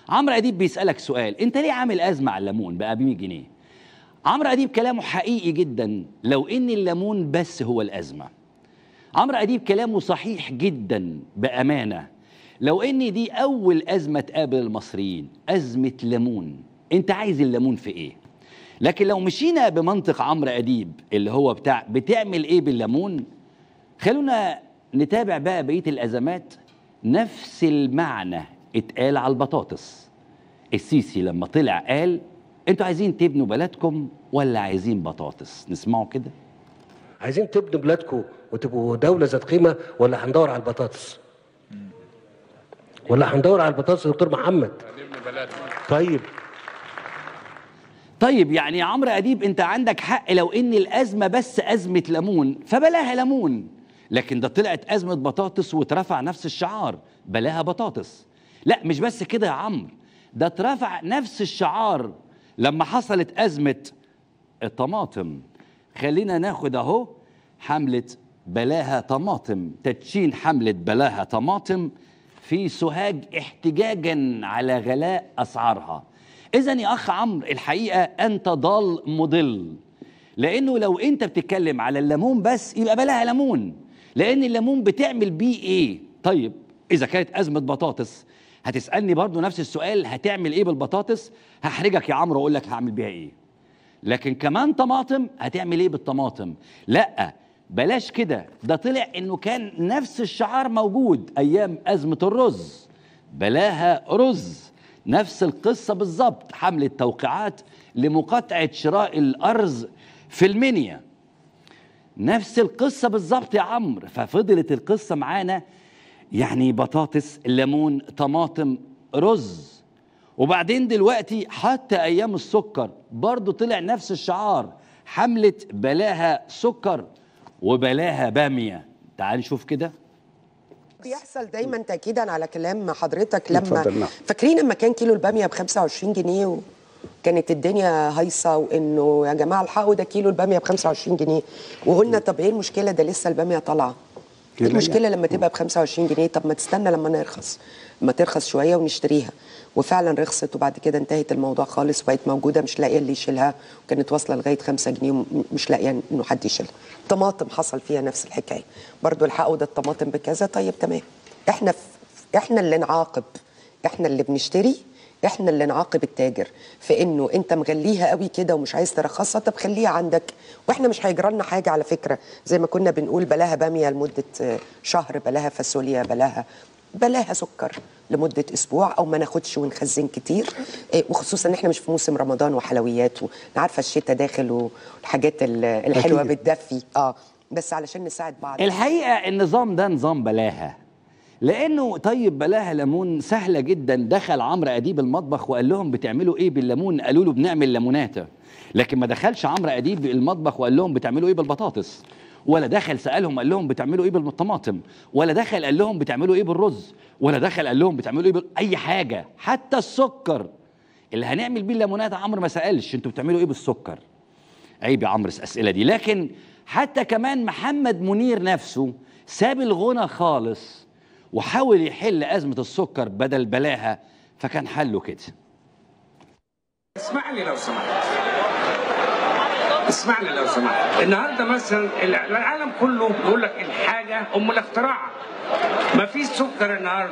عمرو اديب بيسالك سؤال انت ليه عامل ازمه على الليمون بقى ب 100 جنيه عمرو اديب كلامه حقيقي جدا لو ان الليمون بس هو الازمه عمرو اديب كلامه صحيح جدا بامانه لو ان دي اول ازمه تقابل المصريين ازمه ليمون انت عايز الليمون في ايه لكن لو مشينا بمنطق عمرو اديب اللي هو بتاع بتعمل ايه بالليمون خلونا نتابع بقى بقيه الازمات نفس المعنى اتقال على البطاطس السيسي لما طلع قال انتوا عايزين تبنوا بلدكم ولا عايزين بطاطس نسمعه كده عايزين تبنوا بلادكم وتبقوا دولة ذات قيمة ولا هندور على البطاطس؟ ولا هندور على البطاطس يا دكتور محمد؟ طيب طيب يعني يا عمرو اديب انت عندك حق لو ان الازمه بس ازمه ليمون فبلاها ليمون لكن ده طلعت ازمه بطاطس واترفع نفس الشعار بلاها بطاطس لا مش بس كده يا عمرو ده اترفع نفس الشعار لما حصلت ازمه الطماطم خلينا ناخد اهو حمله بلاها طماطم تدشين حمله بلاها طماطم في سوهاج احتجاجا على غلاء اسعارها اذا يا اخ عمرو الحقيقه انت ضال مضل لانه لو انت بتتكلم على الليمون بس يبقى بلاها ليمون لان الليمون بتعمل بيه ايه طيب اذا كانت ازمه بطاطس هتسالني برضو نفس السؤال هتعمل ايه بالبطاطس هحرجك يا عمرو واقول لك هعمل بيها ايه لكن كمان طماطم هتعمل ايه بالطماطم لا بلاش كده ده طلع انه كان نفس الشعار موجود ايام ازمه الرز بلاها رز نفس القصه بالظبط حمله توقيعات لمقاطعه شراء الارز في المنيا نفس القصه بالظبط يا عمرو ففضلت القصه معانا يعني بطاطس ليمون طماطم رز وبعدين دلوقتي حتى ايام السكر برضو طلع نفس الشعار حمله بلاها سكر وبلاها باميه تعال نشوف كده بيحصل دايما تاكيدا على كلام حضرتك لما اتفضل، نعم. فاكرين لما كان كيلو الباميه ب 25 جنيه وكانت الدنيا هايصه وانه يا جماعه الحقوا ده كيلو الباميه ب 25 جنيه وقلنا طب ايه المشكله ده لسه الباميه طالعه ايه لا، المشكله لما تبقى ب 25 جنيه طب ما تستنى لما نرخص لما ترخص شويه ونشتريها وفعلا رخصت وبعد كده انتهت الموضوع خالص وبقت موجوده مش لاقيه اللي يشيلها وكانت واصله لغايه 5 جنيه ومش لاقيه انه حد يشيلها طماطم حصل فيها نفس الحكايه برضو الحقوا ده الطماطم بكذا طيب تمام احنا ف... احنا اللي نعاقب احنا اللي بنشتري احنا اللي نعاقب التاجر في انه انت مغليها قوي كده ومش عايز ترخصها طب خليها عندك واحنا مش هيجرى لنا حاجه على فكره زي ما كنا بنقول بلاها باميه لمده آه، شهر بلاها فاصوليا بلاها بلاها سكر لمده اسبوع او ما ناخدش ونخزن كتير آه، وخصوصا ان احنا مش في موسم رمضان وحلويات وانا عارفه الشتاء داخل والحاجات ال- الحلوه أكيد. بتدفي اه بس علشان نساعد بعض الحقيقه النظام ده نظام بلاها لانه طيب بلاها ليمون سهله جدا دخل عمرو اديب المطبخ وقال لهم بتعملوا ايه بالليمون قالوا له بنعمل ليموناته لكن ما دخلش عمرو اديب المطبخ وقال لهم بتعملوا ايه بالبطاطس ولا دخل سالهم قال لهم بتعملوا ايه بالطماطم ولا دخل قال لهم بتعملوا ايه بالرز ولا دخل قال لهم بتعملوا ايه بال... اي حاجه حتى السكر اللي هنعمل بيه الليمونات عمرو ما سالش انتوا بتعملوا ايه بالسكر عيب يا عمرو الاسئله دي لكن حتى كمان محمد منير نفسه ساب الغنى خالص وحاول يحل ازمه السكر بدل بلاها فكان حله كده اسمعني لو سمحت اسمعني لو سمحت النهارده مثلا العالم كله بيقول لك الحاجه ام الاختراع ما فيش سكر النهارده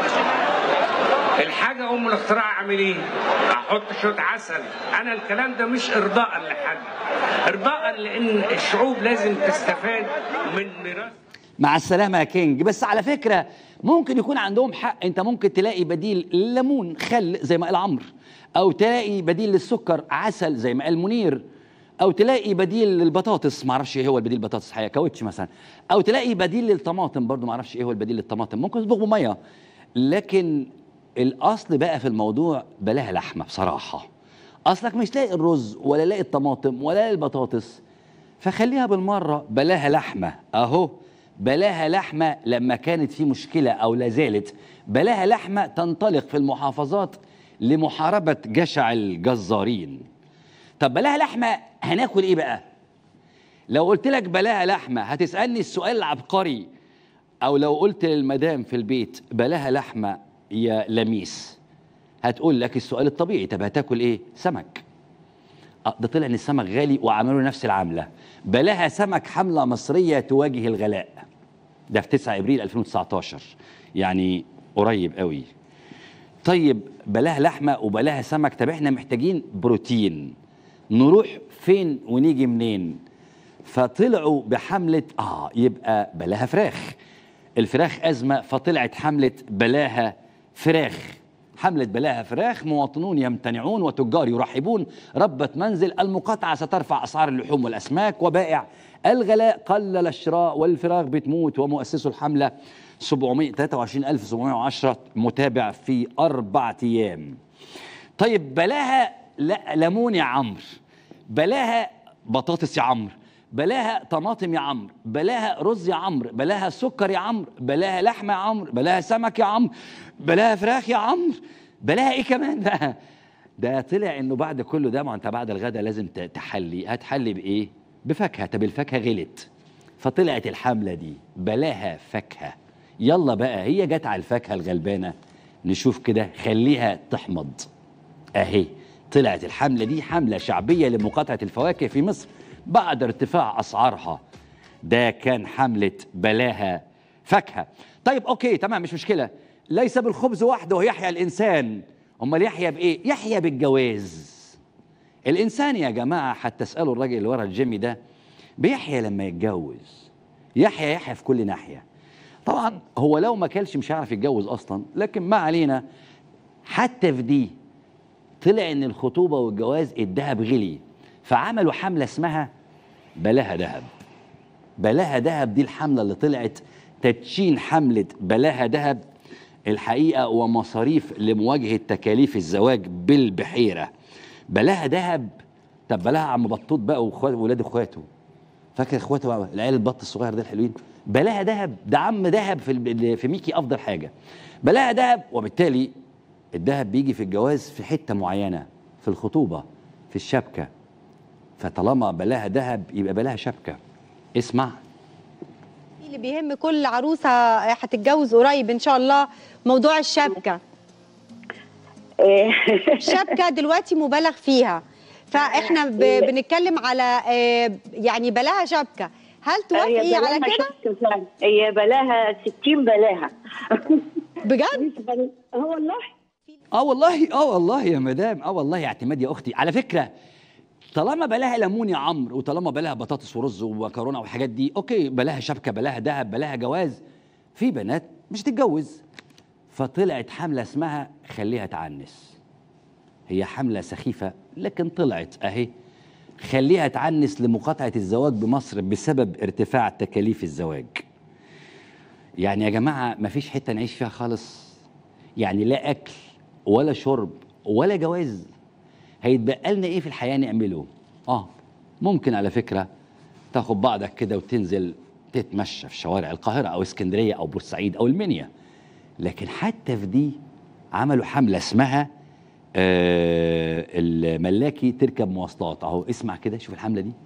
الحاجه ام الاختراع اعمل ايه؟ احط شويه عسل انا الكلام ده مش ارضاء لحد ارضاء لان الشعوب لازم تستفاد من ميراث مع السلامه يا كينج بس على فكره ممكن يكون عندهم حق انت ممكن تلاقي بديل ليمون خل زي ما قال عمرو او تلاقي بديل للسكر عسل زي ما قال منير او تلاقي بديل للبطاطس ما اعرفش ايه هو البديل البطاطس حقيقة كاوتش مثلا او تلاقي بديل للطماطم برضو ما اعرفش ايه هو البديل للطماطم ممكن تطبخ بميه لكن الاصل بقى في الموضوع بلاها لحمه بصراحه اصلك مش لاقي الرز ولا لاقي الطماطم ولا لاقي البطاطس فخليها بالمره بلاها لحمه اهو بلاها لحمه لما كانت في مشكله او لا زالت بلاها لحمه تنطلق في المحافظات لمحاربه جشع الجزارين طب بلاها لحمه هناكل ايه بقى لو قلت لك بلاها لحمه هتسالني السؤال العبقري او لو قلت للمدام في البيت بلاها لحمه يا لميس هتقول لك السؤال الطبيعي طب هتاكل ايه سمك آه، ده طلع ان السمك غالي وعملوا نفس العمله بلاها سمك حمله مصريه تواجه الغلاء ده في 9 ابريل 2019 يعني قريب قوي طيب بلاها لحمه وبلاها سمك طب احنا محتاجين بروتين نروح فين ونيجي منين فطلعوا بحمله اه يبقى بلاها فراخ الفراخ ازمه فطلعت حمله بلاها فراخ حملة بلاها فراخ مواطنون يمتنعون وتجار يرحبون ربة منزل المقاطعة سترفع أسعار اللحوم والأسماك وبائع الغلاء قلل الشراء والفراخ بتموت ومؤسسو الحملة 723710 متابع في أربعة أيام طيب بلاها لا ليمون يا عمرو بلاها بطاطس يا عمرو بلاها طماطم يا عمرو بلاها رز يا عمرو بلاها سكر يا عمرو بلاها لحمه يا عمرو بلاها سمك يا عمرو بلاها فراخ يا عمرو بلاها ايه كمان ده ده طلع انه بعد كله ده ما انت بعد الغداء لازم ت- تحلي هتحلي بايه بفاكهه طب الفاكهه غلت فطلعت الحمله دي بلاها فاكهه يلا بقى هي جت على الفاكهه الغلبانه نشوف كده خليها تحمض اهي طلعت الحمله دي حمله شعبيه لمقاطعه الفواكه في مصر بعد ارتفاع اسعارها ده كان حمله بلاها فاكهه طيب اوكي تمام مش مشكله ليس بالخبز وحده يحيا الانسان امال يحيا بايه يحيا بالجواز الانسان يا جماعه حتى اسالوا الراجل اللي ورا الجيم ده بيحيا لما يتجوز يحيا يحيا في كل ناحيه طبعا هو لو ما كلش مش هيعرف يتجوز اصلا لكن ما علينا حتى في دي طلع ان الخطوبه والجواز الذهب غلي فعملوا حمله اسمها بلاها ذهب بلاها ذهب دي الحمله اللي طلعت تدشين حمله بلاها ذهب الحقيقه ومصاريف لمواجهه تكاليف الزواج بالبحيره بلاها ذهب طب بلاها عم بطوط بقى واخوات ولاد اخواته فاكر اخواته بقى العيال البط الصغير ده الحلوين بلاها ذهب ده عم ذهب في الب- في ميكي افضل حاجه بلاها ذهب وبالتالي الذهب بيجي في الجواز في حته معينه في الخطوبه في الشبكه فطالما بلاها ذهب يبقى بلاها شبكه اسمع اللي بيهم كل عروسه هتتجوز قريب ان شاء الله موضوع الشبكه الشبكه دلوقتي مبالغ فيها فاحنا ب... بنتكلم على آه، يعني بلاها شبكه هل توافقي هي على بلاها كده شك فعلا. هي بلاها 60 بلاها بجد اه والله اه والله اه والله يا مدام اه والله يا اعتماد يا اختي على فكره طالما بلاها ليمون يا عمرو وطالما بلاها بطاطس ورز ومكرونه والحاجات دي اوكي بلاها شبكه بلاها ذهب بلاها جواز في بنات مش تتجوز فطلعت حمله اسمها خليها تعنس هي حمله سخيفه لكن طلعت اهي خليها تعنس لمقاطعه الزواج بمصر بسبب ارتفاع تكاليف الزواج يعني يا جماعه ما فيش حته نعيش فيها خالص يعني لا اكل ولا شرب ولا جواز هيتبقى لنا ايه في الحياه نعمله اه ممكن على فكره تاخد بعضك كده وتنزل تتمشى في شوارع القاهره او اسكندريه او بورسعيد او المنيا لكن حتى في دي عملوا حمله اسمها آه الملاكي تركب مواصلات اهو اسمع كده شوف الحمله دي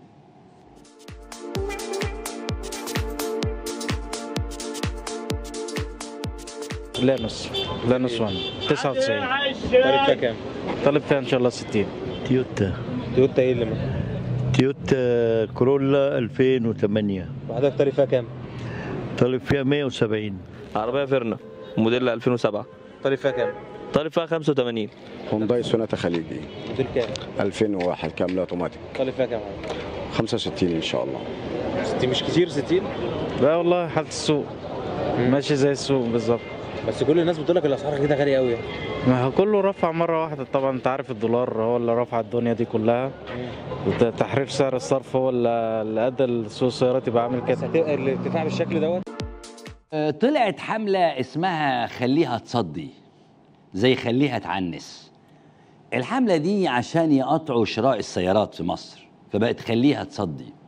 لا نص لا نص وانا 99 طالب فيها كام؟ طالب فيها ان شاء الله 60 تويوتا تويوتا ايه اللي معاك؟ تويوتا كورولا 2008 وحضرتك طالب فيها كام؟ طالب فيها 170 عربية فيرنا موديل 2007 طالب فيها كام؟ طالب فيها 85 هونداي سوناتا خليجي موديل كام؟ 2001 كامله اوتوماتيك طالب فيها كام؟ 65 ان شاء الله 60 مش كتير 60 لا والله حالة السوق ماشي زي السوق بالظبط بس كل الناس بتقول لك الاسعار كده غاليه قوي ما هو كله رفع مرة واحدة طبعا انت عارف الدولار هو اللي رفع الدنيا دي كلها وت- تحرير سعر الصرف هو اللي اللي ادى سوق السيارات يبقى عامل بس كده هتبقى الارتفاع بالشكل دوت آه، طلعت حملة اسمها خليها تصدي زي خليها تعنس الحملة دي عشان يقطعوا شراء السيارات في مصر فبقت خليها تصدي